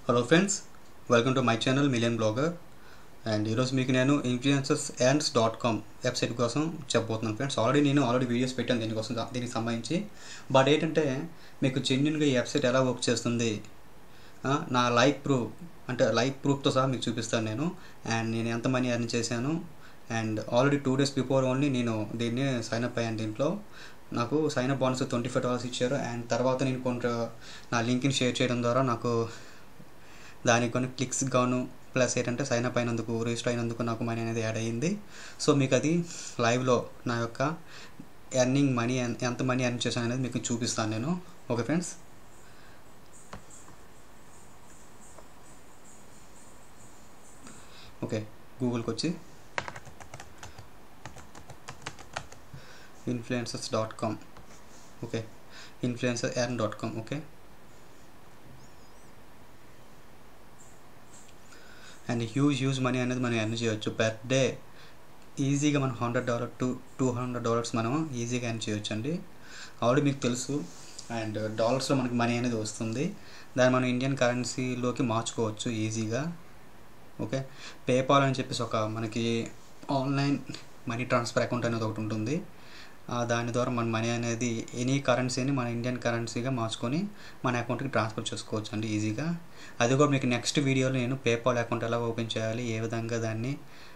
hello friends welcome to my channel million blogger and ఈరోజు మీకు నేను ఇన్ఫ్లుయెన్సర్స్ యాండ్స్ డాట్ కామ్ వెబ్సైట్ కోసం చెప్పబోతున్నాను ఫ్రెండ్స్ ఆల్రెడీ నేను ఆల్రెడీ వీడియోస్ పెట్టాను దీనికోసం దీనికి సంబంధించి బట్ ఏంటంటే మీకు జెన్యున్గా ఈ వెబ్సైట్ ఎలా వర్క్ చేస్తుంది ఆ, నా లైవ్ ప్రూఫ్ అంటే లైవ్ ప్రూఫ్తో సహా మీకు చూపిస్తాను నేను అండ్ నేను ఎంత మనీ ఎర్న్ చేశాను and already two days before only నేను దీన్ని సైన్ అప్ అయ్యాను దీంట్లో నాకు sign up bonus twenty five dollars ఇచ్చారు అండ్ తర్వాత నేను కొంత నా లింక్ని షేర్ చేయడం ద్వారా నాకు దానికి కొన్ని క్లిక్స్ గాను ప్లస్ ఏంటంటే సైన్ అప్ అయినందుకు రిజిస్టర్ అయినందుకు నాకు మనీ అనేది యాడ్ అయ్యింది సో మీకు అది లైవ్లో నా యొక్క ఎర్నింగ్ మనీ ఎంత మనీ ఎర్న్ చేశాను అనేది మీకు చూపిస్తాను నేను ఓకే ఫ్రెండ్స్ ఓకే గూగుల్కి వచ్చి influencers dot com okay influencer earn dot com okay and huge huge money అనేది మనం ఎర్న్ చేయొచ్చు పర్ డే ఈజీగా మనం hundred dollar to two hundred dollars మనం ఈజీగా ఎర్న్ చేయొచ్చు అండి ఆల్రెడీ మీకు తెలుసు అండ్ డాలర్స్లో మనకి మనీ అనేది వస్తుంది దాన్ని మనం ఇండియన్ కరెన్సీలోకి మార్చుకోవచ్చు ఈజీగా ఓకే పేపాల్ అని చెప్పేసి ఒక మనకి ఆన్లైన్ మనీ ట్రాన్స్ఫర్ అకౌంట్ అనేది ఒకటి ఉంటుంది ఆ, దాని ద్వారా మన మనీ అనేది ఎనీ కరెన్సీని మన ఇండియన్ కరెన్సీగా మార్చుకొని మన అకౌంట్కి ట్రాన్స్ఫర్ చేసుకోవచ్చు అండి ఈజీగా అది కూడా మీకు నెక్స్ట్ వీడియోలో నేను పేపాల్ అకౌంట్ ఎలా ఓపెన్ చేయాలి ఏ విధంగా దాన్ని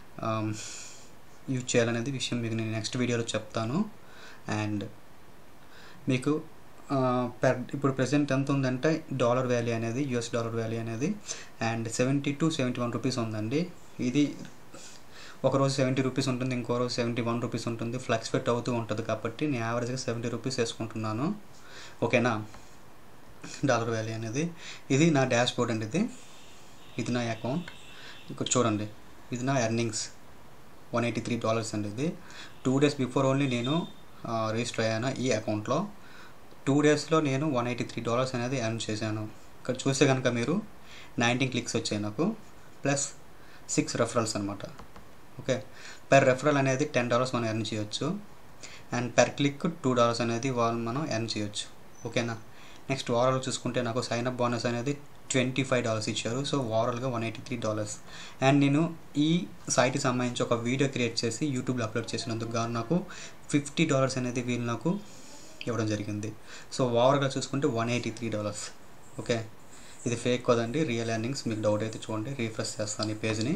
యూజ్ చేయాలనేది విషయం మీకు నేను నెక్స్ట్ వీడియోలో చెప్తాను అండ్ మీకు పెర్ ఇప్పుడు ప్రెసెంట్ ఎంత ఉందంటే డాలర్ వాల్యూ అనేది యూఎస్ డాలర్ వాల్యూ అనేది and seventy two seventy one rupees ఉందండి ఇది ఒకరోజు సెవెంటీ రూపీస్ ఉంటుంది ఇంకో రోజు సెవెంటీ వన్ రూపీస్ ఉంటుంది ఫ్లక్చువేట్ అవుతూ ఉంటుంది కాబట్టి నేను యావరేజ్గా సెవెంటీ రూపీస్ వేసుకుంటున్నాను ఓకేనా డాలర్ వాల్యూ అనేది ఇది నా డాష్ బోర్డ్ అండి ఇది ఇది నా అకౌంట్ ఇక్కడ చూడండి ఇది నా earnings one eighty three dollars అండి ఇది టూ డేస్ బిఫోర్ ఓన్లీ నేను రిజిస్టర్ అయ్యాను ఈ అకౌంట్లో టూ డేస్లో నేను వన్ ఎయిటీ త్రీ డాలర్స్ అనేది ఎర్న్ చేశాను ఇక్కడ చూస్తే కనుక మీరు నైన్టీన్ క్లిక్స్ వచ్చాయి నాకు ప్లస్ సిక్స్ రెఫరల్స్ అనమాట ఓకే పెర్ రెఫరల్ అనేది టెన్ డాలర్స్ మనం ఎర్న్ చేయొచ్చు and per click two dollars అనేది వాళ్ళు మనం ఎర్న్ చేయొచ్చు ఓకేనా నెక్స్ట్ ఓవరాల్ చూసుకుంటే నాకు సైన్ అప్ బోనస్ అనేది ట్వంటీ ఫైవ్ డాలర్స్ ఇచ్చారు సో ఓవరాల్గా one eighty three dollars and నేను ఈ సైట్కి సంబంధించి ఒక వీడియో క్రియేట్ చేసి యూట్యూబ్లో అప్లోడ్ చేసినందుకు గాను నాకు ఫిఫ్టీ డాలర్స్ అనేది వీళ్ళు నాకు ఇవ్వడం జరిగింది సో ఓవర్గా చూసుకుంటే one eighty three dollars okay ఇది ఫేక్ కదండి రియల్ ఎర్నింగ్స్ మీకు డౌట్ అయితే చూడండి రీఫ్రెష్ చేస్తాను ఈ పేజ్ని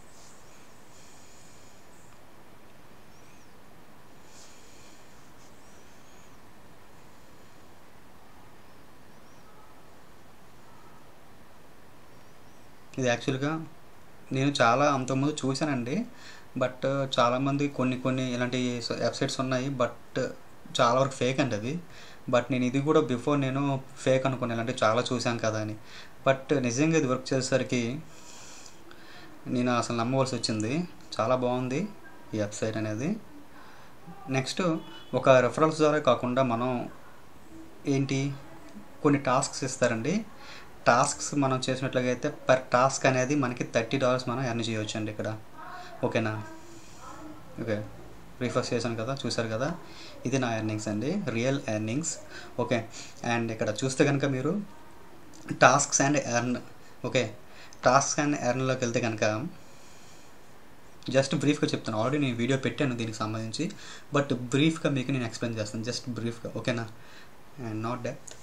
ఇది యాక్చువల్గా నేను చాలా అంతకుముందు చూశానండి బట్ చాలామంది కొన్ని కొన్ని ఇలాంటి వెబ్సైట్స్ ఉన్నాయి బట్ చాలా వరకు ఫేక్ అండి అవి బట్ నేను ఇది కూడా బిఫోర్ నేను ఫేక్ అనుకున్నాను అంటే చాలా చూశాను కదా అని బట్ నిజంగా ఇది వర్క్ చేసేసరికి నేను అసలు నమ్మవలసి వచ్చింది చాలా బాగుంది ఈ వెబ్సైట్ అనేది నెక్స్ట్ ఒక రెఫరల్స్ ద్వారా కాకుండా మనం ఏంటి కొన్ని టాస్క్స్ ఇస్తారండి టాస్క్స్ మనం చేసినట్లయితే పర్ టాస్క్ అనేది మనకి థర్టీ డాలర్స్ మనం ఎర్న్ చేయవచ్చు అండి ఇక్కడ ఓకేనా ఓకే రిఫర్స్ చేశాను కదా చూసారు కదా ఇది నా ఎర్నింగ్స్ అండి రియల్ ఎర్నింగ్స్ ఓకే అండ్ ఇక్కడ చూస్తే కనుక మీరు tasks and earn okay task and ఎర్న్లోకి వెళ్తే కనుక జస్ట్ బ్రీఫ్గా చెప్తాను ఆల్రెడీ నేను వీడియో పెట్టాను దీనికి సంబంధించి బట్ బ్రీఫ్గా మీకు నేను ఎక్స్ప్లెయిన్ చేస్తాను జస్ట్ బ్రీఫ్గా ఓకేనా అండ్ నాట్ డెప్త్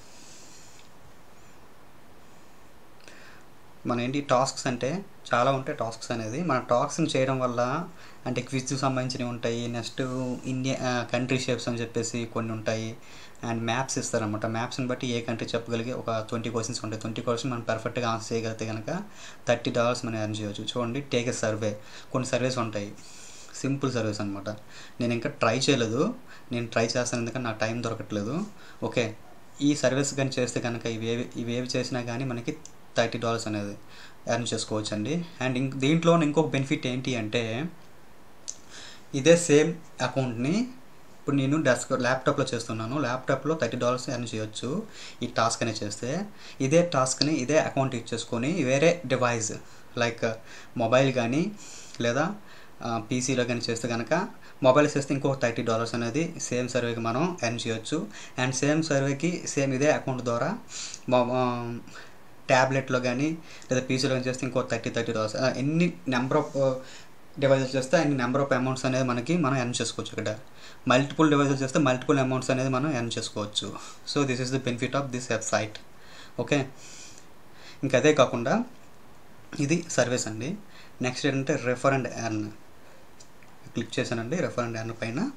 మన ఏంటి టాస్క్స్ అంటే చాలా ఉంటాయి టాస్క్స్ అనేది మన టాస్క్ని చేయడం వల్ల అంటే క్విజ్కి సంబంధించినవి ఉంటాయి నెక్స్ట్ ఇండియా కంట్రీ షేప్స్ అని చెప్పేసి కొన్ని ఉంటాయి అండ్ మ్యాప్స్ ఇస్తారనమాట మ్యాప్స్ని బట్టి ఏ కంట్రీ చెప్పగలిగే ఒక ట్వంటీ క్వశ్చన్స్ ఉంటాయి ట్వంటీ క్వశ్చన్ మనం పర్ఫెక్ట్గా ఆన్సర్ చేయగలిగితే కనుక థర్టీ డాలర్స్ మనం ఎర్న్ చేయవచ్చు చూడండి టేక్ ఎ సర్వే కొన్ని సర్వేస్ ఉంటాయి సింపుల్ సర్వీస్ అనమాట నేను ఇంకా ట్రై చేయలేదు నేను ట్రై చేస్తాను ఎందుకంటే నాకు టైం దొరకట్లేదు ఓకే ఈ సర్వీస్ కానీ చేస్తే కనుక ఇవేవి ఇవేవి చేసినా కానీ మనకి థర్టీ డాలర్స్ అనేది ఎర్న్ చేసుకోవచ్చు అండి అండ్ ఇంక దీంట్లో ఇంకొక బెనిఫిట్ ఏంటి అంటే ఇదే సేమ్ అకౌంట్ని ఇప్పుడు నేను డెస్క్ ల్యాప్టాప్లో చేస్తున్నాను ల్యాప్టాప్లో థర్టీ డాలర్స్ ఎర్న్ చేయొచ్చు ఈ టాస్క్ అనేది చేస్తే ఇదే టాస్క్ని ఇదే అకౌంట్ ఇచ్చేసుకొని వేరే డివైస్ లైక్ మొబైల్ కానీ లేదా పీసీలో కానీ చేస్తే కనుక మొబైల్ చేస్తే ఇంకో థర్టీ డాలర్స్ అనేది సేమ్ సర్వేకి మనం ఎర్న్ చేయొచ్చు అండ్ సేమ్ సర్వేకి సేమ్ ఇదే అకౌంట్ ద్వారా ట్యాబ్లెట్లో కానీ లేదా పీసీలో కానీ చేస్తే ఇంకో థర్టీ థర్టీ డాలర్స్ ఎన్ని నెంబర్ ఆఫ్ డివైజెస్ చేస్తే అన్ని నెంబర్ ఆఫ్ అమౌంట్స్ అనేది మనకి మనం ఎర్న్ చేసుకోవచ్చు ఇక్కడ మల్టిపుల్ డివైజెస్ చేస్తే మల్టిపుల్ అమౌంట్స్ అనేది మనం ఎర్న్ చేసుకోవచ్చు so this is the benefit of this website okay ఇంకా అదే కాకుండా ఇది సర్వీస్ అండి నెక్స్ట్ ఏంటంటే రెఫర్ అండ్ ఎర్న్ క్లిక్ చేశానండి రెఫర్ అండ్ ఎర్న్ పైన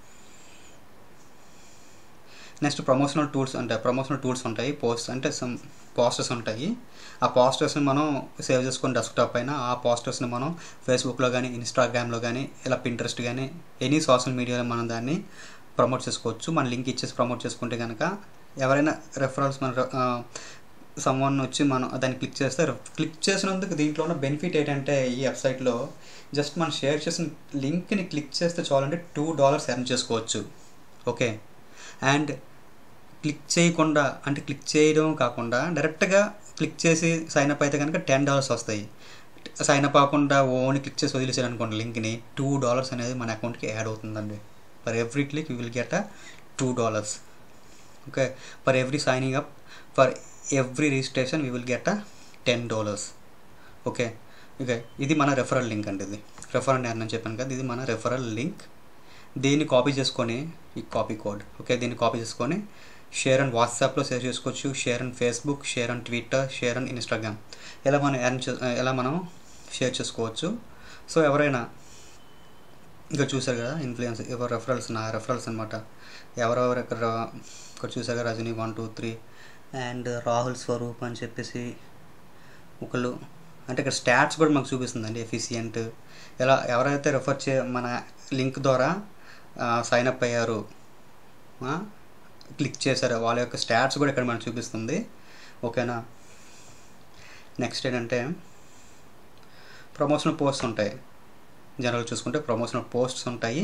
నెక్స్ట్ ప్రమోషనల్ టూల్స్ అంటే ప్రమోషనల్ టూల్స్ ఉంటాయి పోస్ట్ అంటే సమ్ పోస్టర్స్ ఉంటాయి ఆ పోస్టర్స్ని మనం సేవ్ చేసుకొని డెస్క్టాప్ పైన ఆ పోస్టర్స్ని మనం ఫేస్బుక్లో కానీ ఇన్స్టాగ్రామ్లో కానీ ఇలా పింట్రెస్ట్ కానీ ఎనీ సోషల్ మీడియాలో మనం దాన్ని ప్రమోట్ చేసుకోవచ్చు మన లింక్ ఇచ్చేసి ప్రమోట్ చేసుకుంటే కనుక ఎవరైనా రెఫరల్స్ మన సమ్వన్ వచ్చి మనం దాన్ని క్లిక్ చేస్తే క్లిక్ చేసినందుకు దీంట్లో ఉన్న బెనిఫిట్ ఏంటంటే ఈ వెబ్సైట్లో జస్ట్ మనం షేర్ చేసిన లింక్ని క్లిక్ చేస్తే చాలంటే టూ డాలర్స్ ఎర్న్ చేసుకోవచ్చు ఓకే అండ్ క్లిక్ చేయకుండా అంటే క్లిక్ చేయడం కాకుండా డైరెక్ట్గా క్లిక్ చేసి సైన్ అప్ అయితే కనుక టెన్ డాలర్స్ వస్తాయి సైన్ అప్ అవ్వకుండా ఓన్లీ క్లిక్ చేసి వదిలేసారు అనుకోండి లింక్ని టూ డాలర్స్ అనేది మన అకౌంట్కి యాడ్ అవుతుందండి for every click you will get a two dollars okay for every signing up for every registration we will get a ten dollars okay okay ఇది మన రెఫరల్ లింక్ అండి ఇది రెఫరల్ అని చెప్పాను కదా ఇది మన రెఫరల్ లింక్ దీన్ని కాపీ చేసుకొని ఈ కాపీ కోడ్ ఓకే దీన్ని కాపీ చేసుకొని షేర్ అండ్ వాట్సాప్లో షేర్ చేసుకోవచ్చు share and Facebook share and Twitter share and Instagram ఇలా మనం ఎర్న్ ఎలా మనం షేర్ చేసుకోవచ్చు సో ఎవరైనా ఇక్కడ చూసారు కదా ఇన్ఫ్లుయెన్స్ ఎవరు రెఫరల్స్ నా రెఫరల్స్ అనమాట ఎవరెవరు ఇక్కడ ఇక్కడ చూసారు కదా Rajani one two three and Rahul Swaroop అని చెప్పేసి ఒకళ్ళు అంటే ఇక్కడ స్టాట్స్ కూడా మాకు చూపిస్తుందండి ఎఫిషియంట్ ఇలా ఎవరైతే రెఫర్ చే మన లింక్ ద్వారా సైన్ అప్ అయ్యారు క్లిక్ చేశారు వాళ్ళ యొక్క స్టాట్స్ కూడా ఇక్కడ మనకు చూపిస్తుంది ఓకేనా నెక్స్ట్ ఏంటంటే ప్రమోషనల్ పోస్ట్స్ ఉంటాయి జనరల్ చూసుకుంటే ప్రమోషనల్ పోస్ట్స్ ఉంటాయి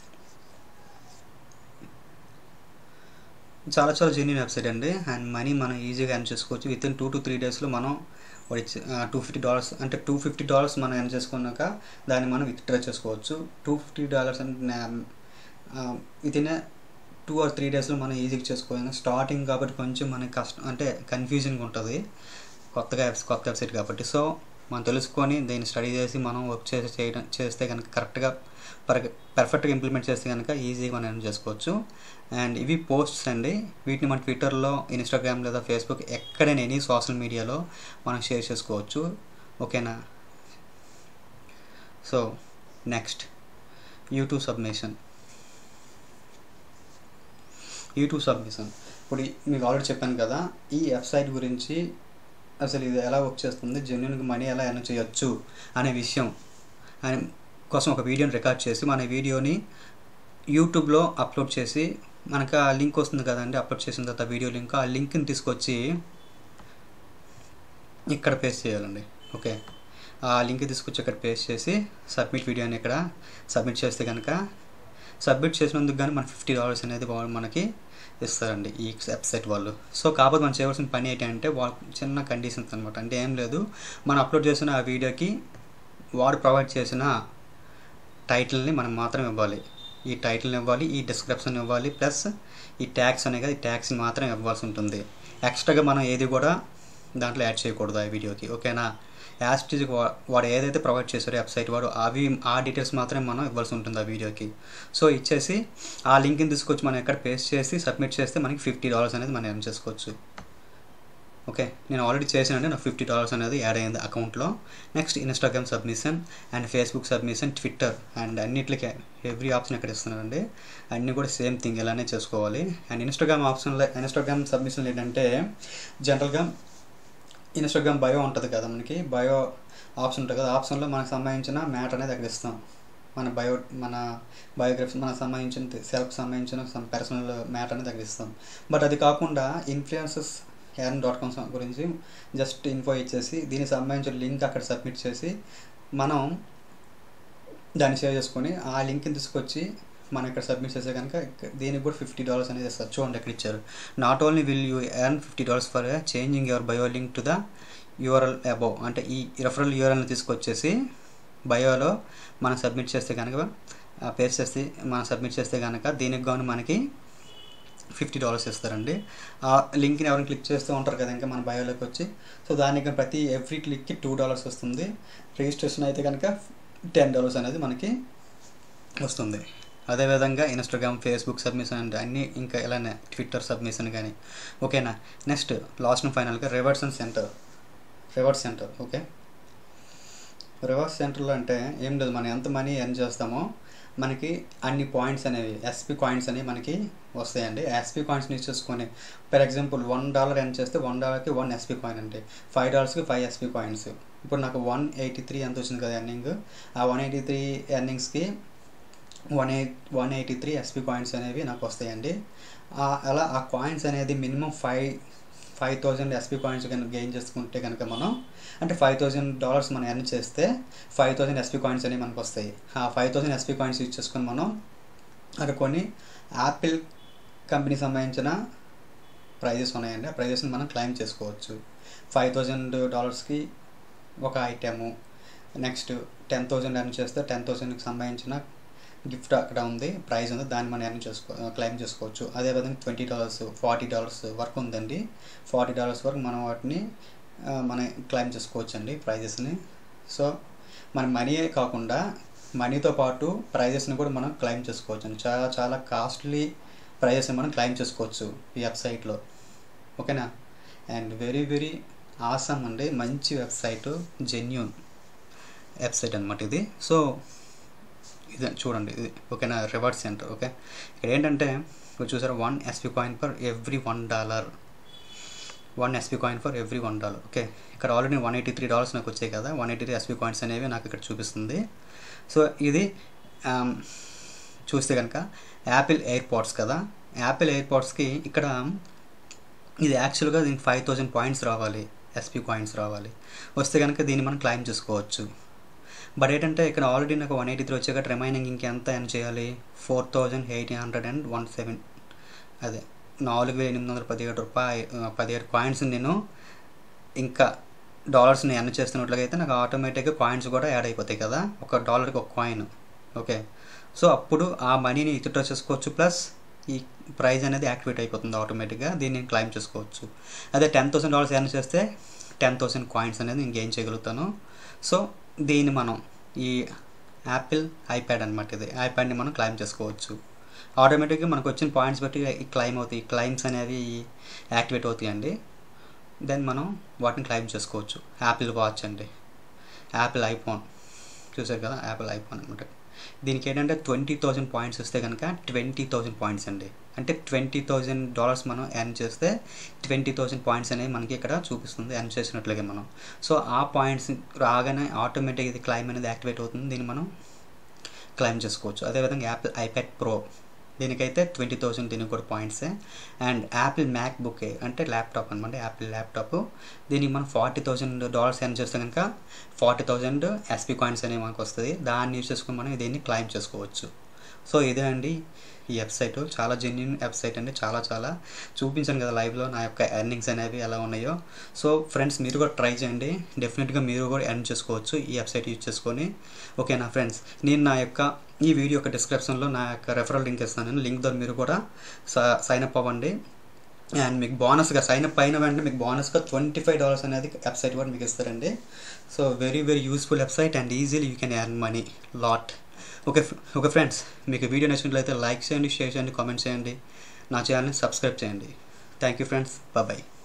చాలా చాలా జెన్యున్ వెబ్సైట్ అండి అండ్ మనీ మనం ఈజీగా ఎర్న్ చేసుకోవచ్చు within two to three డేస్లో మనం టూ ఫిఫ్టీ డాలర్స్ అంటే టూ ఫిఫ్టీ డాలర్స్ మనం ఎర్న్ చేసుకున్నాక దాన్ని మనం విత్డ్రా చేసుకోవచ్చు టూ ఫిఫ్టీ డాలర్స్ అంటే within two or three డేస్లో మనం ఈజీగా చేసుకోవాలి స్టార్టింగ్ కాబట్టి కొంచెం మనకి కష్టం అంటే కన్ఫ్యూజింగ్గా ఉంటుంది కొత్తగా కొత్త వెబ్సైట్ కాబట్టి సో మనం తెలుసుకొని దీన్ని స్టడీ చేసి మనం వర్క్ చేసి చేయడం చేస్తే కనుక కరెక్ట్గా పర్ పర్ఫెక్ట్గా ఇంప్లిమెంట్ చేస్తే కనుక ఈజీగా మనం ఎర్న్ చేసుకోవచ్చు అండ్ ఇవి పోస్ట్స్ అండి వీటిని మన ట్విట్టర్లో ఇన్స్టాగ్రామ్ లేదా ఫేస్బుక్ ఎక్కడైనా ఎనీ సోషల్ మీడియాలో మనం షేర్ చేసుకోవచ్చు ఓకేనా so next YouTube submission YouTube submission ఇప్పుడు మీకు ఆల్రెడీ చెప్పాను కదా ఈ వెబ్సైట్ గురించి అసలు ఇది ఎలా వర్క్ చేస్తుంది జెన్యున్గా మనీ ఎలా ఎర్న్ చేయొచ్చు అనే విషయం అని కోసం ఒక వీడియోని రికార్డ్ చేసి మన వీడియోని యూట్యూబ్లో అప్లోడ్ చేసి మనకు ఆ లింక్ వస్తుంది కదండి అప్లోడ్ చేసిన తర్వాత వీడియో లింక్ ఆ లింక్ని తీసుకొచ్చి ఇక్కడ పేస్ట్ చేయాలండి ఓకే ఆ లింక్ తీసుకొచ్చి ఇక్కడ పేస్ట్ చేసి సబ్మిట్ వీడియోని ఇక్కడ సబ్మిట్ చేస్తే కనుక సబ్మిట్ చేసినందుకు కానీ మన ఫిఫ్టీ డాలర్స్ అనేది వాళ్ళు మనకి ఇస్తారండి ఈ వెబ్సైట్ వాళ్ళు సో కాకపోతే మనం చేయవలసిన పని ఏంటంటే వాళ్ళ చిన్న కండిషన్స్ అనమాట అంటే ఏం లేదు మనం అప్లోడ్ చేసిన ఆ వీడియోకి వాడు ప్రొవైడ్ చేసిన టైటిల్ని మనం మాత్రం ఇవ్వాలి ఈ టైటిల్ని ఇవ్వాలి ఈ డిస్క్రిప్షన్ ఇవ్వాలి ప్లస్ ఈ ట్యాక్స్ అనే కదా ఈ ట్యాక్స్ని మాత్రం ఇవ్వాల్సి ఉంటుంది ఎక్స్ట్రాగా మనం ఏది కూడా దాంట్లో యాడ్ చేయకూడదు ఆ వీడియోకి ఓకేనా యాస్టీజ్ వాడు ఏదైతే ప్రొవైడ్ చేశారో వెబ్సైట్ వాడు అవి ఆ డీటెయిల్స్ మాత్రమే మనం ఇవ్వాల్సి ఉంటుంది ఆ వీడియోకి సో ఇచ్చేసి ఆ లింక్ని తీసుకొచ్చి మనం ఎక్కడ పేస్ట్ చేసి సబ్మిట్ చేస్తే మనకి ఫిఫ్టీ డాలర్స్ అనేది మనం ఎర్న్ చేసుకోవచ్చు ఓకే నేను ఆల్రెడీ చేశానండి నాకు ఫిఫ్టీ డాలర్స్ అనేది యాడ్ అయింది అకౌంట్లో next Instagram submission and Facebook submission Twitter and అన్నిటికీ ఎవ్రీ ఆప్షన్ ఎక్కడ ఇస్తున్నానండి అన్నీ కూడా సేమ్ థింగ్ ఇలానే చేసుకోవాలి అండ్ ఇన్స్టాగ్రామ్ ఆప్షన్లో ఇన్స్టాగ్రామ్ సబ్మిషన్ ఏంటంటే జనరల్గా ఇన్స్టాగ్రామ్ బయో ఉంటుంది కదా మనకి బయో ఆప్షన్ ఉంటుంది కదా ఆప్షన్లో మనకు సంబంధించిన మ్యాటర్ అనేది అక్కడ ఇస్తాం మన బయో మన బయోగ్రఫీ మనకు సంబంధించిన సెల్ఫ్ సంబంధించిన సమ్ పర్సనల్ మ్యాటర్ అనేది అక్కడ ఇస్తాం బట్ అది కాకుండా ఇన్ఫ్లుయెన్సెస్ యాన్ డాట్ కామ్ గురించి జస్ట్ ఇన్ఫో ఇచ్చేసి దీనికి సంబంధించిన లింక్ అక్కడ సబ్మిట్ చేసి మనం దాన్ని షేర్ చేసుకొని ఆ లింక్ని తీసుకొచ్చి మనం ఇక్కడ సబ్మిట్ చేస్తే కనుక దీనికి కూడా ఫిఫ్టీ డాలర్స్ అనేది ఇస్తారు చూడండి ఎక్కడ ఇచ్చారు not only will you earn fifty dollars for changing your bio link to the URL above అంటే ఈ రెఫరల్ యూఆర్ఎల్ని తీసుకొచ్చేసి బయోలో మనం సబ్మిట్ చేస్తే కనుక పేస్ట్ చేస్తే మనం సబ్మిట్ చేస్తే కనుక దీనికి గాను మనకి ఫిఫ్టీ డాలర్స్ ఇస్తారండి ఆ లింక్ని ఎవరైనా క్లిక్ చేస్తూ ఉంటారు కదా ఇంకా మన బయోలోకి వచ్చి సో దానికి ప్రతి ఎవ్రీ క్లిక్కి టూ డాలర్స్ వస్తుంది రిజిస్ట్రేషన్ అయితే కనుక టెన్ డాలర్స్ అనేది మనకి వస్తుంది అదేవిధంగా ఇన్స్టాగ్రామ్ ఫేస్బుక్ సబ్మిషన్ అండ్ అన్నీ ఇంకా ఇలానే ట్విట్టర్ సబ్మిషన్ కానీ ఓకేనా నెక్స్ట్ లాస్ట్ అండ్ ఫైనల్గా rewards and center rewards center okay rewards సెంటర్లో అంటే ఏం లేదు మనం ఎంత మనీ ఎర్న్ చేస్తామో మనకి అన్ని పాయింట్స్ అనేవి ఎస్పీ కాయిన్స్ అనేవి మనకి వస్తాయండి ఎస్పీ కాయిన్స్ని యూజ్ చేసుకొని for example one dollar earn చేస్తే వన్ డాలర్కి వన్ ఎస్పీ కాయిన్ అండి ఫైవ్ డాలర్స్కి ఫైవ్ ఎస్పీ కాయిన్స్ ఇప్పుడు నాకు వన్ ఎయిటీ త్రీ ఎంత వచ్చింది కదా ఎర్నింగ్ ఆ వన్ ఎయిటీ త్రీ ఎర్నింగ్స్కి one eight one eighty three SP coins అనేవి నాకు వస్తాయండి అలా ఆ కాయిన్స్ అనేది minimum five five thousand SP coins కనుక గెయిన్ చేసుకుంటే కనుక మనం అంటే ఫైవ్ థౌజండ్ డాలర్స్ మనం ఎర్న్ చేస్తే ఫైవ్ థౌజండ్ ఎస్పీ కాయిన్స్ అనేవి మనకు వస్తాయి ఆ five thousand SP coins use చేసుకొని మనం అక్కడ కొన్ని యాపిల్ కంపెనీ సంబంధించిన ప్రైజెస్ ఉన్నాయండి ఆ ప్రైజెస్ని మనం క్లైమ్ చేసుకోవచ్చు ఫైవ్ థౌజండ్ డాలర్స్కి ఒక item next ten thousand earn చేస్తే టెన్ థౌజండ్కి సంబంధించిన గిఫ్ట్ అక్కడ ఉంది ప్రైస్ ఉంది దాన్ని మనం ఎర్న్ చేసుకో క్లైమ్ చేసుకోవచ్చు అదేవిధంగా ట్వంటీ డాలర్స్ ఫార్టీ డాలర్స్ వరకు ఉందండి ఫార్టీ డాలర్స్ వరకు మనం వాటిని మనం క్లైమ్ చేసుకోవచ్చు అండి ప్రైజెస్ని సో మన మనీయే కాకుండా మనీతో పాటు ప్రైజెస్ని కూడా మనం క్లైమ్ చేసుకోవచ్చు అండి చాలా చాలా కాస్ట్లీ ప్రైజెస్ని మనం క్లైమ్ చేసుకోవచ్చు ఈ వెబ్సైట్లో ఓకేనా అండ్ వెరీ వెరీ ఆసమ్ అండి మంచి వెబ్సైట్ జెన్యున్ వెబ్సైట్ అనమాట ఇది సో ఇది చూడండి ఇది ఓకేనా రివార్డ్ సెంటర్ ఓకే ఇక్కడ ఏంటంటే మీరు చూసారా one SP coin for every one dollar one SP coin for every one dollar okay ఇక్కడ already one eighty three dollars నాకు వచ్చాయి కదా one eighty three SP coins అనేవి నాకు ఇక్కడ చూపిస్తుంది సో ఇది చూస్తే కనుక యాపిల్ ఎయిర్పోర్ట్స్ కదా యాపిల్ ఎయిర్పోర్ట్స్కి ఇక్కడ ఇది యాక్చువల్గా దీనికి ఫైవ్ థౌజండ్ పాయింట్స్ రావాలి ఎస్పీ కాయిన్స్ రావాలి వస్తే కనుక దీన్ని మనం క్లైమ్ చేసుకోవచ్చు బట్ ఏంటంటే ఇక్కడ ఆల్రెడీ నాకు వన్ ఎయిటీ త్రీ వచ్చాక రిమైనింగ్ ఇంకెంత ఏం చేయాలి four thousand eighty hundred and one seven అదే నాలుగు వేల ఎనిమిది వందల పదిహేడు రూపాయ పదిహేడు కాయిన్స్ నేను ఇంకా డాలర్స్ని ఎర్న్ చేస్తున్నట్లయితే నాకు ఆటోమేటిక్గా కాయిన్స్ కూడా యాడ్ అయిపోతాయి కదా ఒక డాలర్కి ఒక కాయిన్ ఓకే సో అప్పుడు ఆ మనీని విత్డ్రా చేసుకోవచ్చు ప్లస్ ఈ ప్రైజ్ అనేది యాక్టివేట్ అయిపోతుంది ఆటోమేటిక్గా దీన్ని నేను క్లైమ్ చేసుకోవచ్చు అదే టెన్ థౌసండ్ డాలర్స్ ఎర్న్ చేస్తే టెన్ థౌసండ్ కాయిన్స్ అనేది నేను గెయిన్ చేయగలుగుతాను సో దీన్ని మనం ఈ యాపిల్ ఐప్యాడ్ అనమాట ఇది ఐప్యాడ్ని మనం క్లైమ్ చేసుకోవచ్చు ఆటోమేటిక్గా మనకు వచ్చిన పాయింట్స్ బట్టి క్లైమ్ అవుతాయి క్లైమ్స్ అనేవి యాక్టివేట్ అవుతాయండి దెన్ మనం వాటిని క్లైమ్ చేసుకోవచ్చు యాపిల్ వాచ్ అండి యాపిల్ ఐఫోన్ చూసారు కదా యాపిల్ ఐఫోన్ అనమాట దీనికి ఏంటంటే ట్వంటీ థౌజండ్ పాయింట్స్ వస్తే కనుక ట్వంటీ థౌజండ్ పాయింట్స్ అండి అంటే ట్వంటీ థౌజండ్ డాలర్స్ మనం ఎర్న్ చేస్తే ట్వంటీ థౌజండ్ పాయింట్స్ అనేవి మనకి ఇక్కడ చూపిస్తుంది ఎర్న్ చేసినట్లుగా మనం సో ఆ పాయింట్స్ రాగానే ఆటోమేటిక్ ఇది క్లైమ్ అనేది యాక్టివేట్ అవుతుంది దీన్ని మనం క్లైమ్ చేసుకోవచ్చు అదేవిధంగా యాపిల్ ఐప్యాడ్ ప్రో దీనికైతే ట్వంటీ థౌసండ్ దీనికి కూడా పాయింట్సే అండ్ యాపిల్ మ్యాక్ బుక్ అంటే ల్యాప్టాప్ అనమాట యాపిల్ ల్యాప్టాప్ దీనికి మనం ఫార్టీ థౌసండ్ డాలర్స్ ఎర్న్ చేస్తే కనుక ఫార్టీ థౌసండ్ ఎస్పీ కాయిన్స్ అనేవి మనకు వస్తుంది దాన్ని యూజ్ చేసుకుని మనం దీన్ని క్లైమ్ చేసుకోవచ్చు సో ఇదే అండి ఈ వెబ్సైట్ చాలా జెన్యున్ వెబ్సైట్ అండి చాలా చాలా చూపించాను కదా లైవ్లో నా యొక్క ఎర్నింగ్స్ అనేవి ఎలా ఉన్నాయో సో ఫ్రెండ్స్ మీరు కూడా ట్రై చేయండి డెఫినెట్గా మీరు కూడా ఎర్న్ చేసుకోవచ్చు ఈ వెబ్సైట్ యూజ్ చేసుకొని ఓకే నా ఫ్రెండ్స్ నేను నా యొక్క ఈ వీడియో యొక్క డిస్క్రిప్షన్లో నా యొక్క రెఫరల్ లింక్ ఇస్తాను లింక్ ద్వారా మీరు కూడా సైన్ అప్ అవ్వండి అండ్ మీకు బోనస్గా సైన్ అప్ అయిన వెంటనే మీకు బోనస్గా ట్వంటీ ఫైవ్ డాలర్స్ అనేది వెబ్సైట్ కూడా మీకు ఇస్తారండి so very very useful website and easily you can earn money lot okay okay friends మీకు వీడియో నచ్చినట్లయితే లైక్ చేయండి షేర్ చేయండి కామెంట్ చేయండి నా ఛానల్ని సబ్స్క్రైబ్ చేయండి థ్యాంక్ యూ ఫ్రెండ్స్ బాయ్